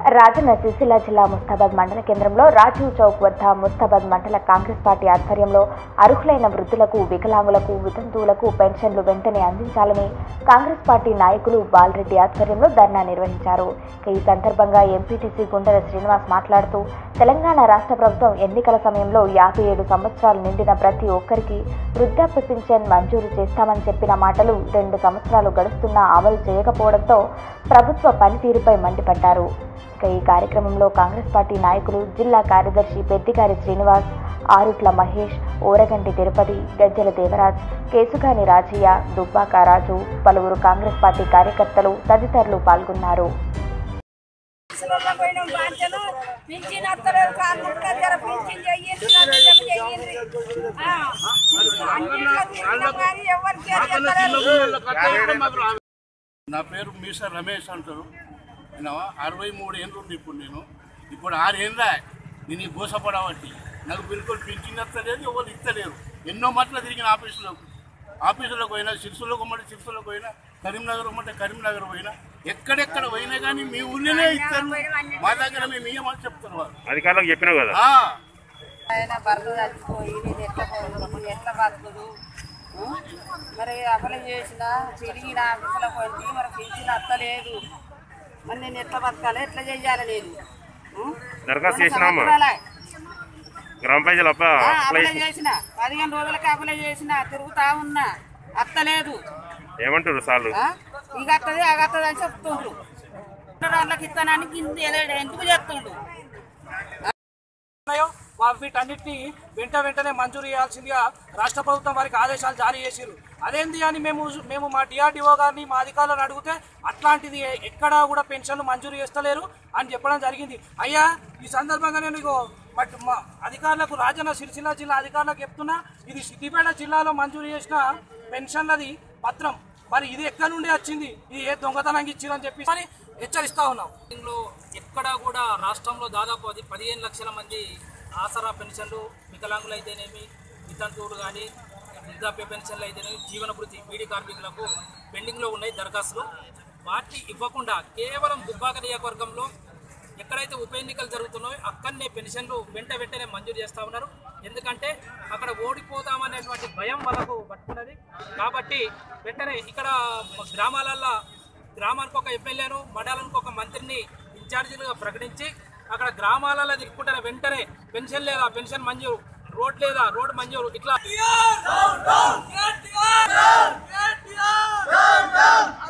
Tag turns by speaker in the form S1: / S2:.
S1: రాజన్న సిరిసిల్ల జిల్లా ముస్తాబాద్ మండల కేంద్రంలో రాజీవ్ చౌక్ వద్ద ముస్తాబాద్ మండల కాంగ్రెస్ పార్టీ ఆధ్వర్యంలో అర్హులైన వృద్ధులకు వికలాంగులకు వితంతువులకు పెన్షన్లు వెంటనే అందించాలని కాంగ్రెస్ పార్టీ నాయకులు బాలరెడ్డి ఆధ్వర్యంలో ధర్నా నిర్వహించారు ఇక ఈ సందర్భంగా ఎంపీటీసీ గుండెల శ్రీనివాస్ మాట్లాడుతూ తెలంగాణ రాష్ట్ర ప్రభుత్వం ఎన్నికల సమయంలో యాభై ఏడు సంవత్సరాలు నిండిన ప్రతి ఒక్కరికి వృద్ధాప్య పింఛన్ మంజూరు చేస్తామని చెప్పిన మాటలు రెండు సంవత్సరాలు గడుస్తున్నా అమలు చేయకపోవడంతో ప్రభుత్వ పనితీరుపై మండిపడ్డారు ఇక ఈ కార్యక్రమంలో కాంగ్రెస్ పార్టీ నాయకులు జిల్లా కార్యదర్శి పెద్దిగారి శ్రీనివాస్ ఆరుట్ల మహేష్ ఓరగంటి తిరుపతి గజ్జల దేవరాజ్ కేసుగాని రాజయ్య దుబ్బాక రాజు పలువురు కాంగ్రెస్ పార్టీ కార్యకర్తలు తదితరులు పాల్గొన్నారు
S2: ముసలోళ్ళ పోయినాం బాంచను పింఛన్ వస్తలేదు కార్మికుల జర పింఛన్ చెయ్యండి నలుగురికి చెయ్యండి ఆ, అన్నిట్లో తిరిగినాం కానీ ఎవరికి చెయ్యలేదు
S3: నా పేరు మీసర్ రమేష్ అంటారు విన్నావా అరవై మూడు ఏళ్ళు ఉంది ఇప్పుడు నేను ఇప్పుడు ఆరు ఏళ్ళ నేను ఈ గోసపడబట్టి నాకు బిల్కుల్ పింఛన్ ఇస్తలేదు ఎవరు ఇస్తలేరు ఎన్నో మాటలు తిరిగిన ఆఫీసులకు ఆఫీసులకు పోయినా సిరుసులకు పోమంటే సిరుసులకు పోయినా కరీంనగర్ పోమంటే కరీంనగర్ పోయినా ఎక్కడెక్కడ పోయినా కానీ మీ ఊళ్ళోనే ఇస్తారు మా దగ్గర మేము ఇయ్యమని చెప్తారు వాళ్ళు
S4: అధికారులకు చెప్పినావు కదా
S3: ఆ,
S2: ఆయన భర్త చచ్చిపోయి నేను ఎట్లా పోదు ఎట్లా బతుకుదు ఆ? మరి అప్లై చేసిన తిరిగిన ఆఫీసులో పోయింది మరి పింఛన్ వస్తలేదు మరి నేను ఎట్లా బతకాలి ఎట్లా చెయ్యాలి నేను ఆ?
S4: దరఖాస్తు
S2: రెండు
S4: చేసినామా
S2: సంవత్సరాలే.
S4: గ్రామ పంచాయతీ అప్ప
S2: ఆ,
S4: అప్లై
S2: అప్లై చేసిన పదిహేను రోజులకి అప్లై చేసిన తిరుగుతా ఉన్నా అత్తలేదు
S4: ఏమంటారు సార్లు
S2: ఆ? ఇక అత్తది అగత్తది అని చెప్తుండ్రు వాళ్ళకి ఇస్తానని కింద ఎందుకు చెప్తుండ్రు
S5: ఉన్నాయో వా- వీటన్నిటిని వెంట వెంటనే మంజూరు చేయాల్సిందిగా రాష్ట్ర ప్రభుత్వం వారికి ఆదేశాలు జారీ చేసిరు అదేంది అని మేము మేము మా డిఆర్డిఓ గారిని మా అధికారులను అడిగితే అట్లాంటిది ఎ- ఎక్కడా కూడా పెన్షన్లు మంజూరు చేస్తలేరు అని చెప్పడం జరిగింది అయ్యా ఈ సందర్భంగా నేను ఇగో బట్ మా అధికారులకు రాజన్న సిరిసిల్ల జిల్లా అధికారులకు చెప్తున్నా ఇది సిద్దిపేట జిల్లాలో మంజూరు చేసిన పెన్షన్లది పత్రం మరి ఇది ఎక్కడి నుండి వచ్చింది ఇది ఏ దొంగతనంగా ఇచ్చిరని చెప్పి మరి హెచ్చరిస్తా ఉన్నాం
S6: లో ఎక్కడా కూడా రాష్ట్రంలో దాదాపు అది పదిహేను లక్షల మంది ఆసరా పెన్షన్లు వికలాంగులు అయితేనేమి వితంతువులు కానీ వృద్ధాప్య పెన్షన్లు అయితేనేమి జీవన భృతి బీడీ కార్మికులకు పెండింగ్లో ఉన్నాయి దరఖాస్తులు వాటిని ఇవ్వకుండా కేవలం దుబ్బాక నియోజకవర్గంలో ఎక్కడైతే ఉప ఎన్నికలు జరుగుతున్నాయో అక్కడనే పెన్షన్లు వెంట వెంటనే మంజూరు చేస్తా ఉన్నారు ఎందుకంటే అక్కడ ఓడిపోతామనేటువంటి భయం వాళ్ళకు పట్టుకున్నది కాబట్టి వెంటనే ఇక్కడ గ్రామాలల్లో గ్రామానికి ఒక ఎమ్మెల్యేను మండలానికి ఒక మంత్రిని ఇన్ఛార్జీలుగా ప్రకటించి అక్కడ గ్రామాలలో దిక్కుంటే వెంటనే పెన్షన్ లేదా పెన్షన్ మంజూరు రోడ్ లేదా రోడ్ మంజూరు ఇట్లా